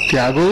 త్యాగు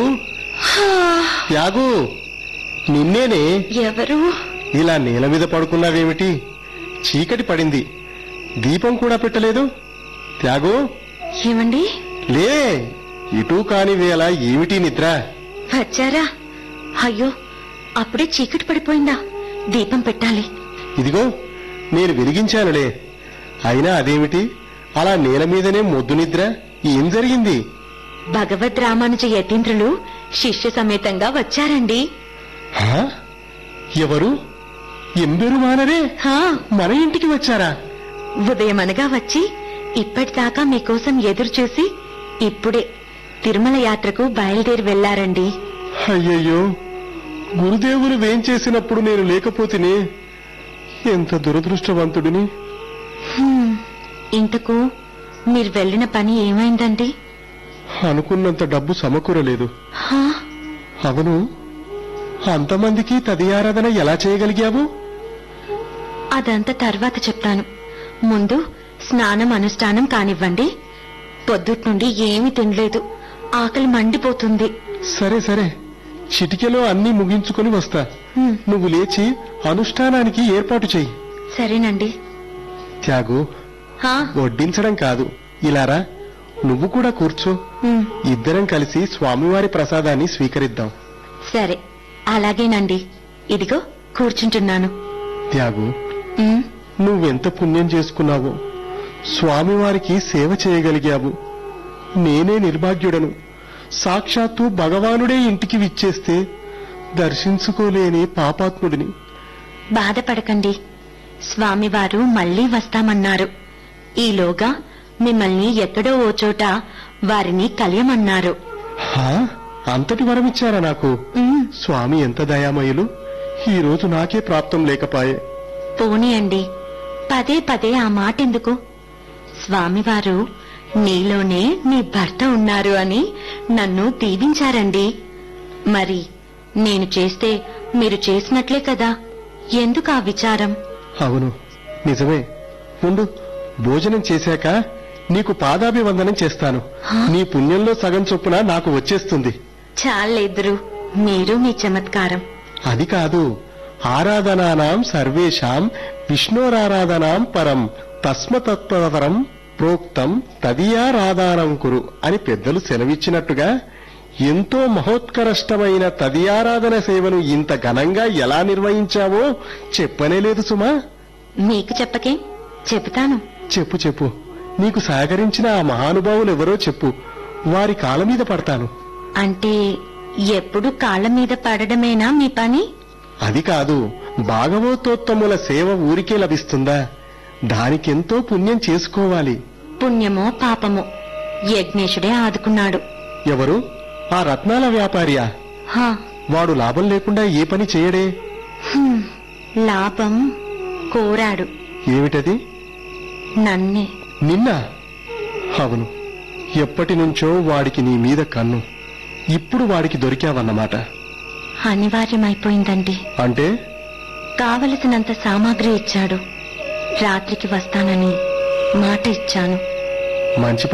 త్యాగు నిన్నేనే ఎవరు ఇలా నేల మీద పడుకున్నావేమిటి చీకటి పడింది దీపం కూడా పెట్టలేదు త్యాగు ఏమండి లే ఇటు కాని వేళ ఏమిటి నిద్ర వచ్చారా అయ్యో అప్పుడే చీకటి పడిపోయిందా దీపం పెట్టాలి ఇదిగో నేను వెలిగించానులే అయినా అదేమిటి అలా నేల మీదనే మొద్దు నిద్ర ఏం జరిగింది భగవద్ రామానుజ యతీంద్రులు శిష్య సమేతంగా వచ్చారండి హా? ఎవరు ఎంబెరు మానరే హా మన ఇంటికి వచ్చారా ఉదయమనగా వచ్చి ఇప్పటిదాకా మీకోసం ఎదురు చూసి ఇప్పుడే తిరుమల యాత్రకు బయలుదేరి వెళ్లారండి అయ్యయ్యో గురుదేవులు వేం చేసినప్పుడు నేను లేకపోతేనే ఎంత దురదృష్టవంతుడిని హ్మ్, ఇంతకు మీరు వెళ్ళిన పని ఏమైందండి అనుకున్నంత డబ్బు సమకూరలేదు హా అవును అంతమందికి తదియారాధన ఎలా చేయగలిగావు అదంతా తర్వాత చెప్తాను ముందు స్నానం అనుష్ఠానం కానివ్వండి పొద్దుట్ నుండి ఏమీ తినలేదు ఆకలి మండిపోతుంది సరే సరే చిటికెలో అన్నీ ముగించుకొని వస్తా హ్మ్, నువ్వు లేచి అనుష్ఠానానికి ఏర్పాటు చెయ్యి సరేనండి త్యాగు హా వడ్డించడం కాదు ఇలారా నువ్వు కూడా కూర్చో హ్మ్, ఇద్దరం కలిసి స్వామివారి ప్రసాదాన్ని స్వీకరిద్దాం సరే అలాగేనండి ఇదిగో కూర్చుంటున్నాను త్యాగు హ్మ్, నువ్వెంత పుణ్యం చేసుకున్నావో స్వామివారికి సేవ చేయగలిగావు నేనే నిర్భాగ్యుడను సాక్షాత్తు భగవానుడే ఇంటికి విచ్చేస్తే దర్శించుకోలేని పాపాత్ముడిని బాధపడకండి స్వామివారు మళ్ళీ వస్తామన్నారు ఈలోగా మిమ్మల్ని ఎక్కడో ఓ చోట వారిని కలియమన్నారు హా అంతటి వరమిచ్చారా నాకు ఉమ్, స్వామి ఎంత దయామయులు ఈ రోజు నాకే ప్రాప్తం లేకపాయే పోనీయండి పదే పదే ఆ మాటెందుకు స్వామివారు నీలోనే నీ భర్త ఉన్నారు అని నన్ను దీవించారండి మరి నేను చేస్తే మీరు చేసినట్లే కదా ఎందుకు ఆ విచారం అవును నిజమే ఉండు భోజనం చేశాక నీకు పాదాభివందనం చేస్తాను హా? నీ పుణ్యంలో సగం చొప్పున నాకు వచ్చేస్తుంది చాలేదురు మీరు మీ చమత్కారం అది కాదు ఆరాధనానాం సర్వేషాం విష్ణోరారాధనాం పరం తస్మతత్పరం ప్రోక్తం తదియారాధానం కురు అని పెద్దలు సెలవిచ్చినట్టుగా ఎంతో మహోత్కరష్టమైన తదియారాధన సేవను ఇంత ఘనంగా ఎలా నిర్వహించావో చెప్పనేలేదు సుమా మీకు చెప్పకే చెబుతాను చెప్పు చెప్పు నీకు సహకరించిన ఆ మహానుభావులు ఎవరో చెప్పు వారి కాళ్ళ మీద పడతాను అంటే ఎప్పుడు కాళ్ళ మీద పడడమేనా మీ పని అది కాదు భాగవతోత్తముల సేవ ఊరికే లభిస్తుందా దానికెంతో పుణ్యం చేసుకోవాలి పుణ్యమో పాపమో యజ్ఞేశుడే ఆదుకున్నాడు ఎవరు ఆ రత్నాల వ్యాపారియా హా వాడు లాభం లేకుండా ఏ పని చేయడే హ్మ్, లాభం కోరాడు ఏమిటది నన్నే నిన్న అవును ఎప్పటి నుంచో వాడికి నీ మీద కన్ను ఇప్పుడు వాడికి దొరికావన్నమాట అనివార్యమైపోయిందండి అంటే కావలసినంత సామాగ్రి ఇచ్చాడు రాత్రికి వస్తానని మాట ఇచ్చాను మంచి